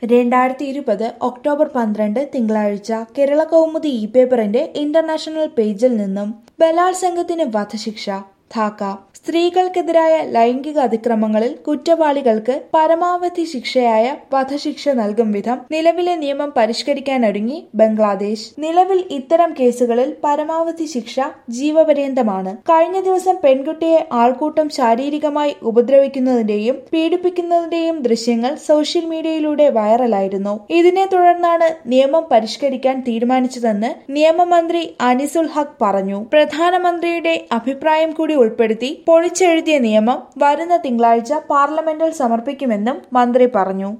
രണ്ടായിരത്തി ഇരുപത് ഒക്ടോബർ പന്ത്രണ്ട് തിങ്കളാഴ്ച കേരള കൗമുദി ഇ പേപ്പറിന്റെ ഇന്റർനാഷണൽ പേജിൽ നിന്നും ബലാത്സംഗത്തിന് വധശിക്ഷ ധാക്ക സ്ത്രീകൾക്കെതിരായ ലൈംഗിക അതിക്രമങ്ങളിൽ കുറ്റവാളികൾക്ക് പരമാവധി ശിക്ഷയായ വധശിക്ഷ നൽകും വിധം നിലവിലെ നിയമം പരിഷ്കരിക്കാനൊരുങ്ങി ബംഗ്ലാദേശ് നിലവിൽ ഇത്തരം കേസുകളിൽ പരമാവധി ശിക്ഷ ജീവപര്യന്തമാണ് കഴിഞ്ഞ ദിവസം പെൺകുട്ടിയെ ആൾക്കൂട്ടം ശാരീരികമായി ഉപദ്രവിക്കുന്നതിന്റെയും പീഡിപ്പിക്കുന്നതിന്റെയും ദൃശ്യങ്ങൾ സോഷ്യൽ മീഡിയയിലൂടെ വൈറലായിരുന്നു ഇതിനെ തുടർന്നാണ് നിയമം പരിഷ്കരിക്കാൻ തീരുമാനിച്ചതെന്ന് നിയമമന്ത്രി അനിസുൽ ഹക്ക് പറഞ്ഞു പ്രധാനമന്ത്രിയുടെ അഭിപ്രായം കൂടി ഉൾപ്പെടുത്തി പൊളിച്ചെഴുതിയ നിയമം വരുന്ന തിങ്കളാഴ്ച പാർലമെന്റിൽ സമർപ്പിക്കുമെന്നും മന്ത്രി പറഞ്ഞു